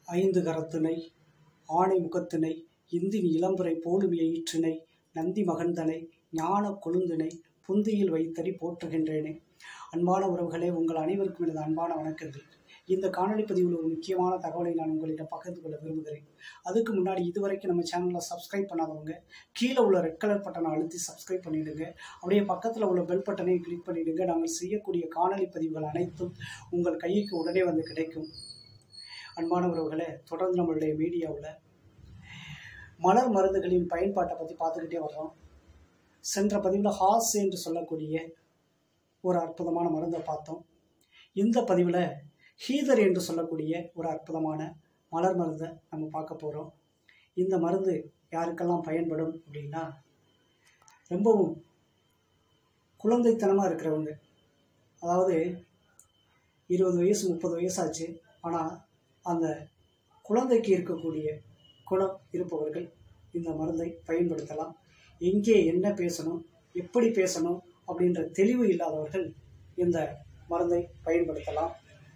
ஐந்து கரத்தினை ஆணை முகத்தினை இந்தின் இளம்புரை போலும் எயிற்றினை நந்தி மகந்தனை ஞான கொழுந்தினை புந்தியில் வைத்தறி போற்றுகின்றேனே அன்பான உறவுகளே உங்கள் அனைவருக்கும் எனது அன்பான வணக்கங்கள் இந்த காணொளி பதிவில் ஒரு முக்கியமான தகவலை நான் உங்களிடம் பகிர்ந்து கொள்ள விரும்புகிறேன் அதுக்கு முன்னாடி இதுவரைக்கும் நம்ம சேனலை சப்ஸ்கிரைப் பண்ணாதவங்க கீழே உள்ள ரெட் கலர் பட்டனை அழுத்தி சப்ஸ்கிரைப் பண்ணிடுங்க அப்படியே பக்கத்தில் உள்ள பெல் பட்டனை கிளிக் பண்ணிடுங்க நாங்கள் செய்யக்கூடிய காணொளி பதிவுகள் அனைத்தும் உங்கள் கைக்கு உடனே வந்து கிடைக்கும் அன்பான உறவுகளே தொடர்ந்து நம்மளுடைய மீடியாவில் மலர் மருந்துகளின் பயன்பாட்டை பற்றி பார்த்துக்கிட்டே வர்றோம் சென்ற பதிவில் ஹாஸ் என்று சொல்லக்கூடிய ஒரு அற்புதமான மருந்தை பார்த்தோம் இந்த பதிவில் ஹீதர் என்று சொல்லக்கூடிய ஒரு அற்புதமான மலர் மருந்தை நம்ம பார்க்க போகிறோம் இந்த மருந்து யாருக்கெல்லாம் பயன்படும் அப்படின்னா ரொம்பவும் குழந்தைத்தனமாக இருக்கிறவங்க அதாவது இருபது வயசு முப்பது வயசாச்சு ஆனால் அந்த குழந்தைக்கு இருக்கக்கூடிய குணம் இருப்பவர்கள் இந்த மருந்தை பயன்படுத்தலாம் எங்கே என்ன பேசணும் எப்படி பேசணும் அப்படின்ற தெளிவு இல்லாதவர்கள் இந்த மருந்தை பயன்படுத்தலாம்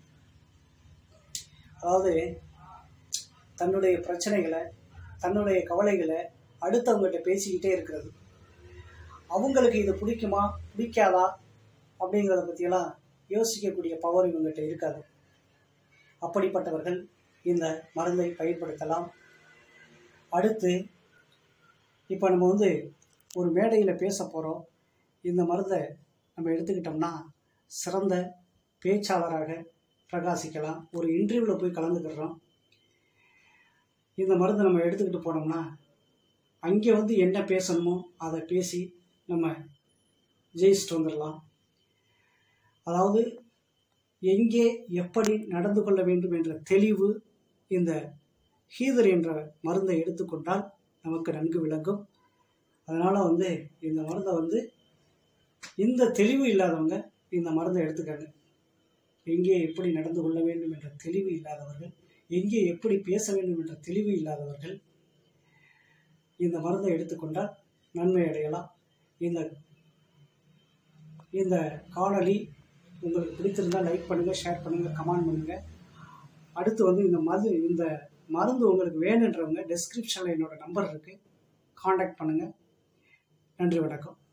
அதாவது தன்னுடைய பிரச்சனைகளை தன்னுடைய கவலைகளை அடுத்தவங்ககிட்ட பேசிக்கிட்டே இருக்கிறது அவங்களுக்கு இது பிடிக்குமா பிடிக்காதா அப்படிங்கிறத பற்றியெல்லாம் யோசிக்கக்கூடிய பவர் இவங்ககிட்ட இருக்காது அப்படிப்பட்டவர்கள் இந்த மருந்தை பயன்படுத்தலாம் அடுத்து இப்போ நம்ம வந்து ஒரு மேடையில் பேச போகிறோம் இந்த மருந்தை நம்ம எடுத்துக்கிட்டோம்னா சிறந்த பேச்சாளராக பிரகாசிக்கலாம் ஒரு இன்டர்வியூவில் போய் கலந்துக்கிறோம் இந்த மருந்தை நம்ம எடுத்துக்கிட்டு போனோம்னா அங்கே வந்து என்ன பேசணுமோ அதை பேசி நம்ம ஜெயிச்சுட்டு வந்துடலாம் அதாவது எங்கே எப்படி நடந்து கொள்ள வேண்டும் என்ற தெளிவு இந்த ஹீதர் என்ற மருந்தை எடுத்துக்கொண்டால் நமக்கு நன்கு விளங்கும் அதனால் வந்து இந்த மருந்தை வந்து இந்த தெளிவு இல்லாதவங்க இந்த மருந்தை எடுத்துக்காங்க எங்கே எப்படி நடந்து கொள்ள வேண்டும் என்ற தெளிவு இல்லாதவர்கள் எங்கே எப்படி பேச வேண்டும் என்ற தெளிவு இல்லாதவர்கள் இந்த மருந்தை எடுத்துக்கொண்டால் நன்மை அடையலாம் இந்த இந்த காணொளி உங்களுக்கு பிடித்திருந்தால் லைக் பண்ணுங்கள் ஷேர் பண்ணுங்கள் கமெண்ட் பண்ணுங்கள் அடுத்து வந்து இந்த மது இந்த மருந்து உங்களுக்கு வேணுன்றவங்க டெஸ்கிரிப்ஷனில் என்னோடய நம்பர் இருக்குது காண்டாக்ட் பண்ணுங்கள் நன்றி வணக்கம்